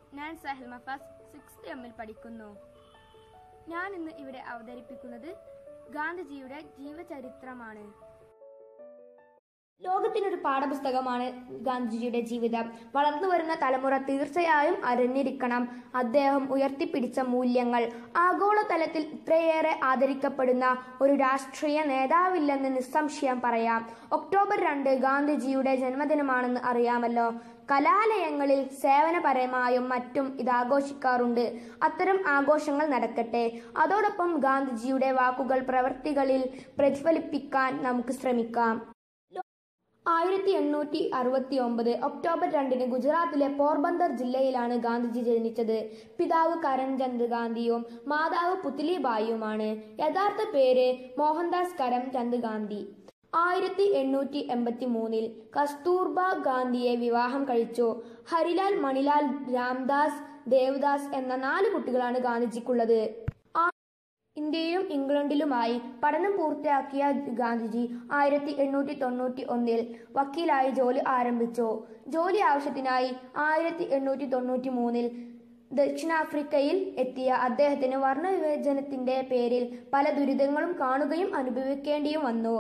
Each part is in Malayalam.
ഞാൻ സഹൽ മഫാസ് സിക്സ്ത് എമ്മിൽ പഠിക്കുന്നു ഞാൻ ഇന്ന് ഇവിടെ അവതരിപ്പിക്കുന്നത് ഗാന്ധിജിയുടെ ജീവചരിത്രമാണ് ലോകത്തിനൊരു പാഠപുസ്തകമാണ് ഗാന്ധിജിയുടെ ജീവിതം വളർന്നു വരുന്ന തലമുറ തീർച്ചയായും അറിഞ്ഞിരിക്കണം അദ്ദേഹം ഉയർത്തിപ്പിടിച്ച മൂല്യങ്ങൾ ആഗോളതലത്തിൽ ഇത്രയേറെ ആദരിക്കപ്പെടുന്ന ഒരു രാഷ്ട്രീയ നേതാവില്ലെന്ന് നിസ്സംശയം പറയാം ഒക്ടോബർ രണ്ട് ഗാന്ധിജിയുടെ ജന്മദിനമാണെന്ന് അറിയാമല്ലോ കലാലയങ്ങളിൽ സേവനപരമായും മറ്റും ഇത് ആഘോഷിക്കാറുണ്ട് അത്തരം ആഘോഷങ്ങൾ നടക്കട്ടെ അതോടൊപ്പം ഗാന്ധിജിയുടെ വാക്കുകൾ പ്രവൃത്തികളിൽ പ്രതിഫലിപ്പിക്കാൻ നമുക്ക് ശ്രമിക്കാം ആയിരത്തി എണ്ണൂറ്റി അറുപത്തി ഒമ്പത് ഒക്ടോബർ രണ്ടിന് ഗുജറാത്തിലെ പോർബന്ദർ ജില്ലയിലാണ് ഗാന്ധിജി ജനിച്ചത് പിതാവ് കരംചന്ദ് ഗാന്ധിയും മാതാവ് പുത്ലിബായിയുമാണ് യഥാർത്ഥ പേര് മോഹൻദാസ് കരംചന്ദ് ഗാന്ധി ആയിരത്തി എണ്ണൂറ്റി എൺപത്തി മൂന്നിൽ കസ്തൂർബ ഗാന്ധിയെ വിവാഹം കഴിച്ചു ഹരിലാൽ മണിലാൽ രാംദാസ് ദേവദാസ് എന്ന നാല് കുട്ടികളാണ് ഗാന്ധിജിക്കുള്ളത് ഇന്ത്യയിലും ഇംഗ്ലണ്ടിലുമായി പഠനം പൂർത്തിയാക്കിയ ഗാന്ധിജി ആയിരത്തി എണ്ണൂറ്റി തൊണ്ണൂറ്റി ഒന്നിൽ വക്കീലായി ജോലി ആരംഭിച്ചു ജോലി ആവശ്യത്തിനായി ആയിരത്തി എണ്ണൂറ്റി തൊണ്ണൂറ്റി മൂന്നിൽ ദക്ഷിണാഫ്രിക്കയിൽ എത്തിയ അദ്ദേഹത്തിന് വർണ്ണവിവേചനത്തിന്റെ പേരിൽ പല ദുരിതങ്ങളും കാണുകയും അനുഭവിക്കേണ്ടിയും വന്നു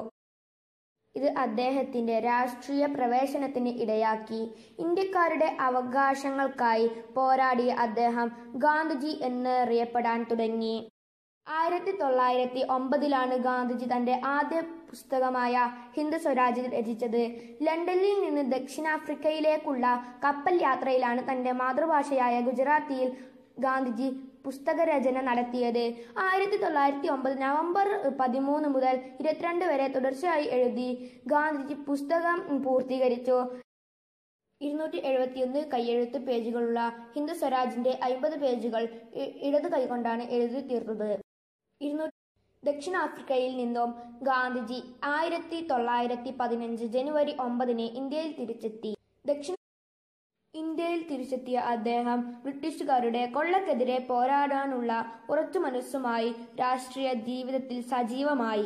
ഇത് അദ്ദേഹത്തിന്റെ രാഷ്ട്രീയ പ്രവേശനത്തിന് ഇടയാക്കി ഇന്ത്യക്കാരുടെ അവകാശങ്ങൾക്കായി പോരാടിയ അദ്ദേഹം ഗാന്ധിജി എന്നറിയപ്പെടാൻ തുടങ്ങി ആയിരത്തി തൊള്ളായിരത്തി ഒമ്പതിലാണ് ഗാന്ധിജി തന്റെ ആദ്യ പുസ്തകമായ ഹിന്ദു സ്വരാജ് രചിച്ചത് ലണ്ടനിൽ നിന്ന് ദക്ഷിണാഫ്രിക്കയിലേക്കുള്ള കപ്പൽ യാത്രയിലാണ് തന്റെ മാതൃഭാഷയായ ഗുജറാത്തിയിൽ ഗാന്ധിജി പുസ്തകരചന നടത്തിയത് ആയിരത്തി തൊള്ളായിരത്തി ഒമ്പത് നവംബർ പതിമൂന്ന് മുതൽ ഇരുപത്തിരണ്ട് വരെ തുടർച്ചയായി എഴുതി ഗാന്ധിജി പുസ്തകം പൂർത്തീകരിച്ചു ഇരുന്നൂറ്റി എഴുപത്തിയൊന്ന് കൈയെഴുത്ത് പേജുകളുള്ള ഹിന്ദു സ്വരാജിന്റെ അയിമ്പത് പേജുകൾ ഇ- ഇടത് കൈകൊണ്ടാണ് എഴുതി തീർത്തത് ഇരുന്നൂറ്റി ദക്ഷിണാഫ്രിക്കയിൽ നിന്നും ഗാന്ധിജി ആയിരത്തി തൊള്ളായിരത്തി പതിനഞ്ച് ജനുവരി ഒമ്പതിന് ഇന്ത്യയിൽ തിരിച്ചെത്തി ദക്ഷിണ ഇന്ത്യയിൽ തിരിച്ചെത്തിയ അദ്ദേഹം ബ്രിട്ടീഷുകാരുടെ കൊള്ളക്കെതിരെ പോരാടാനുള്ള ഉറച്ചു മനസ്സുമായി രാഷ്ട്രീയ ജീവിതത്തിൽ സജീവമായി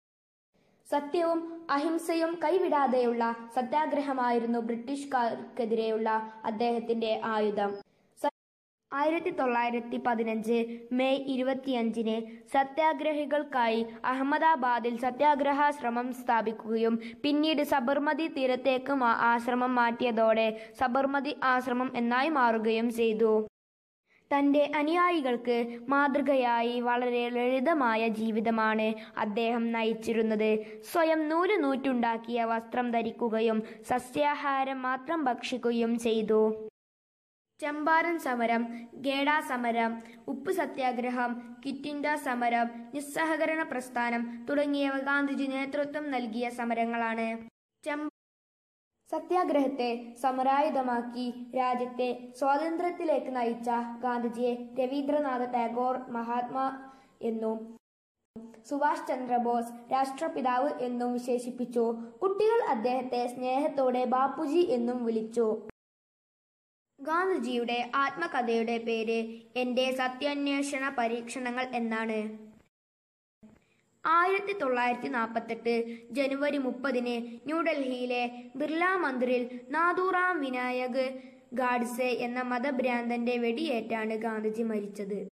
സത്യവും അഹിംസയും കൈവിടാതെയുള്ള സത്യാഗ്രഹമായിരുന്നു ബ്രിട്ടീഷുകാർക്കെതിരെയുള്ള അദ്ദേഹത്തിന്റെ ആയുധം സ- ആയിരത്തി തൊള്ളായിരത്തി പതിനഞ്ച് മെയ് ഇരുപത്തിയഞ്ചിന് സത്യാഗ്രഹികൾക്കായി അഹമ്മദാബാദിൽ സത്യാഗ്രഹ ശ്രമം സ്ഥാപിക്കുകയും പിന്നീട് സബർമതി തീരത്തേക്ക് മാ- ആശ്രമം മാറ്റിയതോടെ സബർമതി ആശ്രമം എന്നായി മാറുകയും ചെയ്തു തന്റെ അനുയായികൾക്ക് മാതൃകയായി വളരെ ലളിതമായ ജീവിതമാണ് അദ്ദേഹം നയിച്ചിരുന്നത് സ്വയം നൂല് നൂറ്റുണ്ടാക്കിയ വസ്ത്രം ധരിക്കുകയും സസ്യാഹാരം മാത്രം ഭക്ഷിക്കുകയും ചെയ്തു ചമ്പാരൻ സമരം ഗേഡ സമരം ഉപ്പ് സത്യാഗ്രഹം കിറ്റ് ഇന്ത്യ സമരം നിസ്സഹകരണ പ്രസ്ഥാനം തുടങ്ങിയവ ഗാന്ധിജി നേതൃത്വം നൽകിയ സമരങ്ങളാണ് ചമ്പ സത്യാഗ്രഹത്തെ സമരായുധമാക്കി രാജ്യത്തെ സ്വാതന്ത്ര്യത്തിലേക്ക് നയിച്ച ഗാന്ധിജിയെ രവീന്ദ്രനാഥ ടാഗോർ മഹാത്മാ എന്നും സുഭാഷ് ചന്ദ്രബോസ് രാഷ്ട്രപിതാവ് എന്നും വിശേഷിപ്പിച്ചു കുട്ടികൾ അദ്ദേഹത്തെ സ്നേഹത്തോടെ ബാപ്പുജി എന്നും വിളിച്ചു ഗാന്ധിജിയുടെ ആത്മകഥയുടെ പേര് എന്റെ സത്യാന്വേഷണ പരീക്ഷണങ്ങൾ എന്നാണ് ആയിരത്തി തൊള്ളായിരത്തി നാൽപ്പത്തെട്ട് ജനുവരി മുപ്പതിന് ന്യൂഡൽഹിയിലെ ബിർള മന്ദിറിൽ നാഥൂറാം വിനായക് ഗാഡ്സെ എന്ന മതഭ്രാന്തന്റെ വെടിയേറ്റാണ് ഗാന്ധിജി മരിച്ചത്